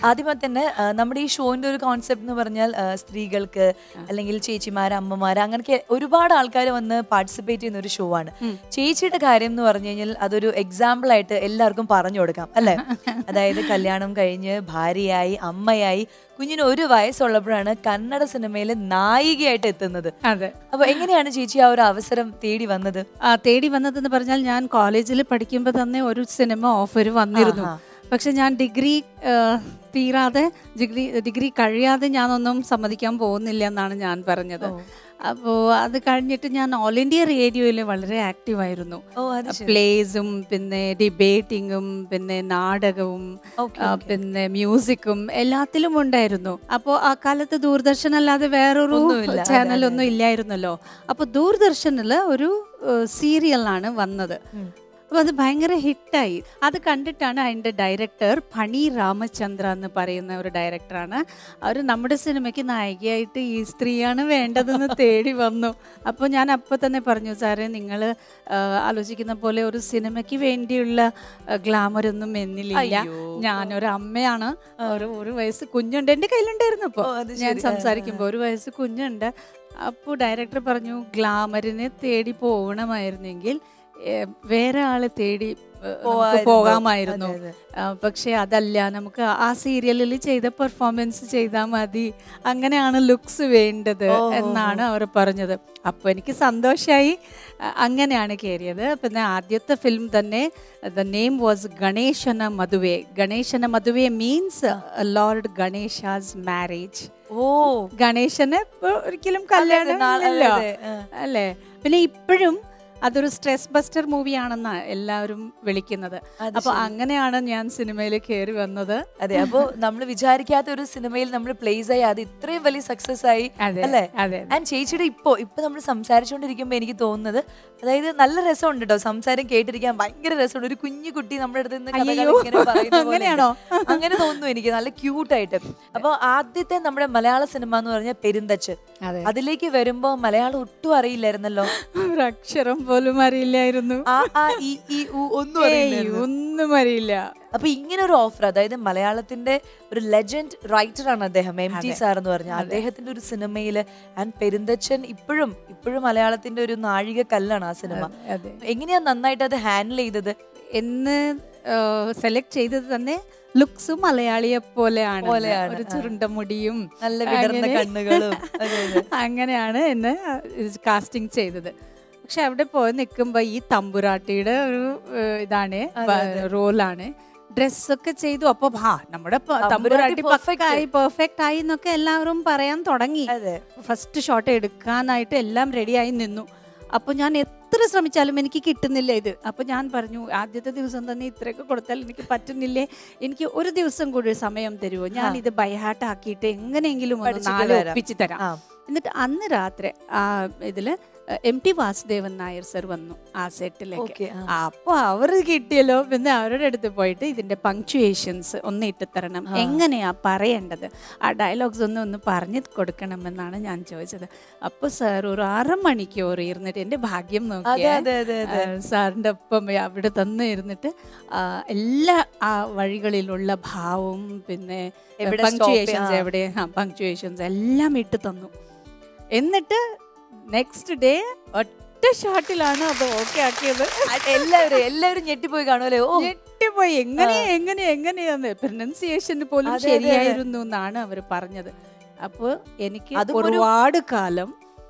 ആദ്യമേ തന്നെ ആ, നമ്മുടെ ഈ ഷോന്റെ ഒരു കോൺസെപ്റ്റ് എന്ന് പറഞ്ഞാൽ ആ, സ്ത്രീകൾക്ക് അല്ലെങ്കിൽ ചേച്ചിമാര് അമ്മമാര് അങ്ങനെയൊക്കെ ഒരുപാട് ആൾക്കാർ വന്ന് പാർട്ടിസിപ്പേറ്റ് ചെയ്യുന്ന ഒരു ഷോ ആണ് ചേച്ചിയുടെ കാര്യം എന്ന് പറഞ്ഞു കഴിഞ്ഞാൽ അതൊരു എക്സാമ്പിൾ ആയിട്ട് എല്ലാവർക്കും പറഞ്ഞു കൊടുക്കാം അല്ലെ അതായത് കല്യാണം കഴിഞ്ഞ് ഭാര്യയായി അമ്മയായി കുഞ്ഞിന് ഒരു വയസ്സുള്ളപ്പോഴാണ് കന്നഡ സിനിമയിൽ നായികയായിട്ട് എത്തുന്നത് അതെ അപ്പൊ എങ്ങനെയാണ് ചേച്ചി ആ ഒരു അവസരം തേടി വന്നത് ആ തേടി വന്നതെന്ന് പറഞ്ഞാൽ ഞാൻ കോളേജിൽ പഠിക്കുമ്പോൾ തന്നെ ഒരു സിനിമ ഓഫർ വന്നിരുന്നു ആഹാ. പക്ഷെ ഞാൻ ഡിഗ്രി ആ, തീരാതെ ഡിഗ്രി ഡിഗ്രി കഴിയാതെ ഞാനൊന്നും സമ്മതിക്കാൻ പോകുന്നില്ല എന്നാണ് ഞാൻ പറഞ്ഞത് അപ്പോൾ അത് കഴിഞ്ഞിട്ട് ഞാൻ ഓൾ ഇന്ത്യ റേഡിയോയിൽ വളരെ ആക്റ്റീവ് ആയിരുന്നു ഓ അത് ശരി പ്ലേസും പിന്നെ ഡിബേറ്റിങ്ങും പിന്നെ നാടകവും Okay, ആ, പിന്നെ മ്യൂസിക്കും എല്ലാത്തിലും ഉണ്ടായിരുന്നു അപ്പോൾ ആ കാലത്ത് ദൂരദർശൻ അല്ലാതെ വേറൊരു ഒന്നുമില്ല, അതെ, ചാനലൊന്നും ഇല്ലായിരുന്നല്ലോ അപ്പോൾ ദൂരദർശനിൽ ഒരു സീരിയലാണ് വന്നത് ഉം. അപ്പോൾ അത് ഭയങ്കര ഹിറ്റായി അത് കണ്ടിട്ടാണ് അതിൻ്റെ ഡയറക്ടർ ഫണി രാമചന്ദ്ര എന്ന് പറയുന്ന ഒരു ഡയറക്ടറാണ് അവർ നമ്മുടെ സിനിമയ്ക്ക് നായികയായിട്ട് ഈ സ്ത്രീയാണ് വേണ്ടതെന്ന് തേടി വന്നു അപ്പോൾ ഞാൻ അപ്പോൾ തന്നെ പറഞ്ഞു സാറേ നിങ്ങൾ ആലോചിക്കുന്ന പോലെ ഒരു സിനിമയ്ക്ക് വേണ്ടിയുള്ള ഗ്ലാമർ ഒന്നും എന്നിലില്ല അയ്യോ. ഞാനൊരു അമ്മയാണ് ഒരു ഒരു വയസ്സ് കുഞ്ഞുണ്ട് എൻ്റെ കയ്യിലുണ്ടായിരുന്നു ഇപ്പോൾ ഓ, അത് ഞാൻ ശരി. ആ, സംസാരിക്കുമ്പോൾ ഒരു വയസ്സ് കുഞ്ഞുണ്ട് അപ്പോൾ ഡയറക്ടർ പറഞ്ഞു ഗ്ലാമറിനെ തേടി പോകണമായിരുന്നെങ്കിൽ ഏഹ്, വേറെ ആളെ തേടി ഏഹ്, നമുക്ക് പോവായിരുന്നു. പോകാമായിരുന്നു അതെ, അതെ. ആ, പക്ഷെ അതല്ല നമുക്ക് ആ സീരിയലിൽ ചെയ്ത പെർഫോമൻസ് ചെയ്താൽ മതി അങ്ങനെയാണ് ലുക്സ് വേണ്ടത് ഓ, ഓ, എന്നാണ് അവർ പറഞ്ഞത് അപ്പോൾ എനിക്ക് സന്തോഷമായി അ- അങ്ങനെയാണ് കയറിയത് പിന്നെ ആദ്യത്തെ ഫിലിം തന്നെ the name was Ganeshana Maduve Ganeshana Maduve means Lord Ganesha's marriage ഓ ഗണേശന് ഇപ്പൊ ഒരിക്കലും അതെ, കല്യാണം നാ- അതെ, ഇല്ലല്ലോ അതെ, ആ. അല്ലേ പിന്നെ ഇപ്പോഴും അതൊരു സ്ട്രെസ് ബസ്റ്റർ മൂവിയാണെന്നാ എല്ലാവരും വിളിക്കുന്നത് അത് അപ്പൊ ശരി. അങ്ങനെയാണ് ഞാൻ സിനിമയിൽ കയറി വന്നത് അതെ അപ്പൊ നമ്മൾ വിചാരിക്കാത്ത ഒരു സിനിമയിൽ നമ്മൾ പ്ലേസ് ആയി അത് ഇത്രയും വലിയ സക്സസ് ആയി അതെ അല്ലേ അതെ ആൻഡ് ചേച്ചിയുടെ ഇപ്പോ ഇപ്പൊ നമ്മൾ സംസാരിച്ചുകൊണ്ടിരിക്കുമ്പോ എനിക്ക് തോന്നുന്നത് അതായത് നല്ല രസമുണ്ട് കേട്ടോ സംസാരം കേട്ടിരിക്കാൻ ഭയങ്കര രസമുണ്ട് ഒരു കുഞ്ഞു കുട്ടി നമ്മുടെ അടുത്ത് നിന്ന് കഥകൾ അയ്യോ, ഇങ്ങനെ പറയുന്ന പോലെ അങ്ങനെയാണോ? ഉണ്ട്. അങ്ങനെ തോന്നുന്നു എനിക്ക് നല്ല ക്യൂട്ട് ആയിട്ട് അപ്പൊ ആദ്യത്തെ നമ്മുടെ മലയാള സിനിമ എന്ന് പറഞ്ഞാൽ പെരുന്തച്ച് അതെ അതിലേക്ക് വരുമ്പോ മലയാളം ഒട്ടും അറിയില്ലായിരുന്നല്ലോ ഒരു അക്ഷരം പോലും അറിയില്ലായിരുന്നു ആ ആ ഈ ഈ ഊ ഒന്നും ഏയ്, അറിയില്ലായിരുന്നു ഒന്നും അറിയില്ല അപ്പൊ ഇങ്ങനെ ഒരു ഓഫർ അതായത് മലയാളത്തിന്റെ ഒരു ലെജൻഡ് റൈറ്റർ ആണ് അദ്ദേഹം എം ടി സാർ എന്ന് പറഞ്ഞ അദ്ദേഹത്തിന്റെ ഒരു സിനിമയില് ആൻഡ് പെരുന്തച്ചൻ ഇപ്പോഴും ഇപ്പോഴും മലയാളത്തിന്റെ ഒരു നാഴിക കല്ലാണ് ആ സിനിമ അതെ എങ്ങനെയാ നന്നായിട്ട് അത് ഹാൻഡിൽ ചെയ്തത് എന്ന് സെലക്ട് ചെയ്തത് തന്നെ ലുക്സ് മലയാളിയെ പോലെയാണ് പോലെയാണ്, ഒരു ആ. ചുരുണ്ട മുടിയും നല്ല വിടർന്ന അങ്ങനെ. കണ്ണുകളും അതെ, അതെ. അങ്ങനെയാണ് എന്നെ കാസ്റ്റിംഗ് ചെയ്തത് പക്ഷെ അവിടെ പോയി നിൽക്കുമ്പോൾ ഈ തമ്പുരാട്ടിയുടെ ഒരു ഏഹ്, ഇതാണ് അതെ, അതെ. റോളാണ് ഡ്രസ്സൊക്കെ ചെയ്തു അപ്പൊ ഹാ നമ്മുടെ പ- തമ്പുരാട്ടി തമ്പുരാട്ടി perfect. പക്കായി പെർഫെക്റ്റ് ആയി എന്നൊക്കെ എല്ലാവരും പറയാൻ തുടങ്ങി അതെ ഫസ്റ്റ് ഷോട്ട് എടുക്കാനായിട്ട് എല്ലാം റെഡിയായി നിന്നു അപ്പോൾ ഞാൻ എത്ര ശ്രമിച്ചാലും എനിക്ക് കിട്ടുന്നില്ല ഇത് അപ്പോൾ ഞാൻ പറഞ്ഞു ആദ്യത്തെ ദിവസം തന്നെ ഇത്രയൊക്കെ കൊടുത്താൽ എനിക്ക് പറ്റുന്നില്ലേ എനിക്ക് ഒരു ദിവസം കൂടി സമയം തരുമോ ഞാൻ ഇത് ബൈഹാർട്ട് ആക്കിയിട്ട് എങ്ങനെയെങ്കിലും ഒന്ന് പഠിച്ചിട്ട് നാളെ വരാം. ഒപ്പിച്ച് തരാം ആ എന്നിട്ട് അന്ന് രാത്രി ആ ഇതില് M T Vasudevan Nair sir വന്നു ആ സെറ്റിലേക്ക് ഓക്കെ അപ്പൊ അവർ കിട്ടിയല്ലോ പിന്നെ അവരുടെ അടുത്ത് പോയിട്ട് ഇതിന്റെ പങ്ക്ച്വേഷൻസ് ഒന്ന് ഇട്ട് തരണം എങ്ങനെയാ പറയേണ്ടത് ആ ഡയലോഗ്സ് ഒന്ന് ഒന്ന് പറഞ്ഞു കൊടുക്കണമെന്നാണ് ഞാൻ ചോദിച്ചത് അപ്പൊ സാർ ഒരു അരമണിക്കൂർ ഇരുന്നിട്ട് എന്റെ ഭാഗ്യം അതെ നോക്കിയേ അതെ അതെ അതെ സാറിന്റെ ഒപ്പം അവിടെ തന്നെ ഇരുന്നിട്ട് ആ, എല്ലാ ആ വഴികളിലുള്ള ഭാവവും പിന്നെ എവിടെ stop പങ്ക്ച്വേഷൻസ് ചെയ്യാ- എവിടെ പങ്ക്ച്വേഷൻസ് എല്ലാം ഇട്ട് തന്നു എന്നിട്ട് നെക്സ്റ്റ് ഡേ ഒറ്റ ഷോട്ടിലാണ് അത് ഓക്കെ ആക്കിയത് അത് എല്ലാവരും എല്ലാവരും ഞെട്ടിപ്പോയി കാണുമല്ലേ ഓ ഞെട്ടിപ്പോയി എങ്ങനെ എങ്ങനെ എങ്ങനെയാന്ന് പ്രൊനൗൺസിയേഷൻ പോലും അതെ, അതെ, അതെ. ശരിയായിരുന്നു എന്നാണ് അവർ പറഞ്ഞത് അപ്പോൾ എനിക്ക് അതും ഒരു- ഒരുപാട് കാലം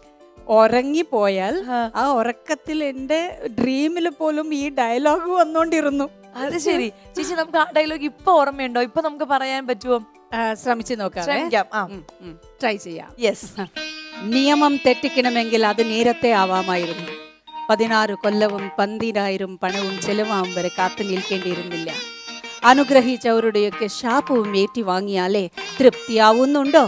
ഉറങ്ങിപ്പോയാൽ ആ. ആ ഉറക്കത്തിൽ എൻ്റെ ഡ്രീമിൽ പോലും ഈ ഡയലോഗ് വന്നോണ്ടിരുന്നു അത് ശരി ചേച്ചി നമുക്ക് ആ ഡയലോഗ് ഇപ്പൊ ഓർമ്മയുണ്ടോ ഇപ്പൊ നമുക്ക് പറയാൻ പറ്റുമോ ആ, ശ്രമിച്ചു നോക്കാം ശ്രമിക്കാം ആ ട്രൈ ചെയ്യാം യെസ് നിയമം തെറ്റിക്കണമെങ്കിൽ അത് നേരത്തെ ആവാമായിരുന്നു പതിനാറ് കൊല്ലവും പന്തിരായിരം പണവും ചെലവാകും വരെ കാത്തു നിൽക്കേണ്ടിയിരുന്നില്ല അനുഗ്രഹിച്ചവരുടെയൊക്കെ ശാപവും ഏറ്റി വാങ്ങിയാലേ തൃപ്തിയാവുന്നുണ്ടോ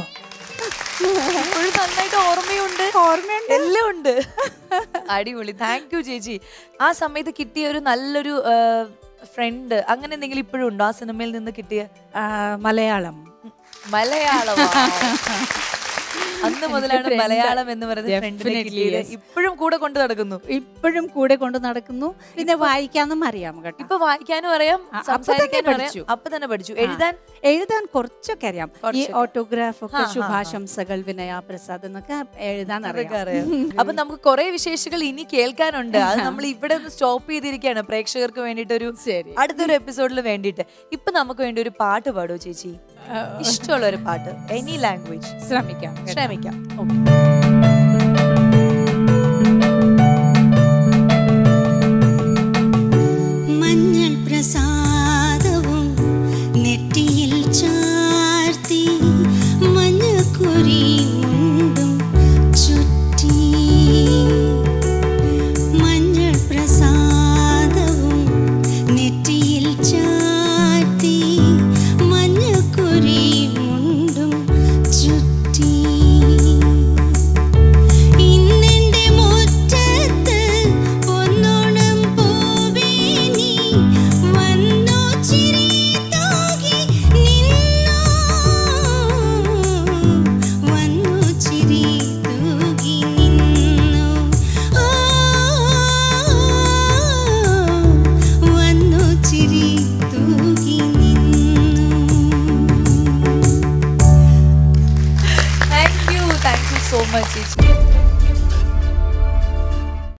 ഇപ്പോഴും നന്നായിട്ട് ഓർമ്മയുണ്ട് ഓർമ്മയുണ്ട് എല്ലാം ഉണ്ട് അടിപൊളി താങ്ക് യു ചേച്ചി ആ സമയത്ത് കിട്ടിയ ഒരു നല്ലൊരു ഫ്രണ്ട് അങ്ങനെ എന്തെങ്കിലും ഇപ്പോഴും ഉണ്ടോ ആ സിനിമയിൽ നിന്ന് കിട്ടിയ ആ, മലയാളം മലയാളം അന്ന് മുതലാണ് friend. മലയാളം എന്ന് പറയുന്നത് ഫ്രണ്ടിനെ Definitely, കിട്ടിയത് yes. ഇപ്പോഴും കൂടെ കൊണ്ട് നടക്കുന്നു ഇപ്പോഴും കൂടെ കൊണ്ട് നടക്കുന്നു പിന്നെ വായിക്കാനും അറിയാം കേട്ടോ ഇപ്പൊ വായിക്കാനും അറിയാം ആ, അപ്പൊ തന്നെ സംസാരിക്കാനും അറിയാം പഠിച്ചു. അപ്പൊ തന്നെ പഠിച്ചു എഴുതാൻ എഴുതാൻ കുറച്ചൊക്കെ അറിയാം ഈ കുറച്ചൊക്കെ. ഓട്ടോഗ്രാഫ് ഒക്കെ ആ, ആ, ആ. ശുഭാശംസകൾ വിനയ പ്രസാദ് എന്നൊക്കെ എഴുതാൻ അതൊക്കെ അറിയാം അറിയാം അപ്പൊ നമുക്ക് കുറെ വിശേഷങ്ങൾ ഇനി കേൾക്കാനുണ്ട് അത് നമ്മൾ ഇവിടെ ഒന്ന് സ്റ്റോപ്പ് ചെയ്തിരിക്കുകയാണ് പ്രേക്ഷകർക്ക് വേണ്ടിട്ട് ഒരു ശരി അടുത്തൊരു എപ്പിസോഡിൽ വേണ്ടിയിട്ട് ഇപ്പൊ നമുക്ക് വേണ്ടി ഒരു പാട്ട് പാടുമോ ചേച്ചി ഇഷ്ടമുള്ള ഒരു പാട്ട് എനി ലാംഗ്വേജ് ശ്രമിക്കാം കേട്ടോ. ശ്രമിക്കാം മഞ്ഞൾ പ്രസാദവും നെറ്റിയിൽ ചാർത്തി മഞ്ഞക്കുരി മുണ്ടും ചുറ്റി മഞ്ഞൾ പ്രസാദവും നെറ്റിയിൽ ചാർത്തി മഞ്ഞക്കുരി മുണ്ടും ചുറ്റി ഇന്നെന്റെ മുറ്റത്ത് പൊന്നോണം പൂവേ നീ വന്നു ചിരി തൂകി നിന്നു വന്നു ചിരി തൂകി നിന്നു ഓ വന്നു ചിരി തൂകി നിന്നു thank you thank you so much ചേച്ചി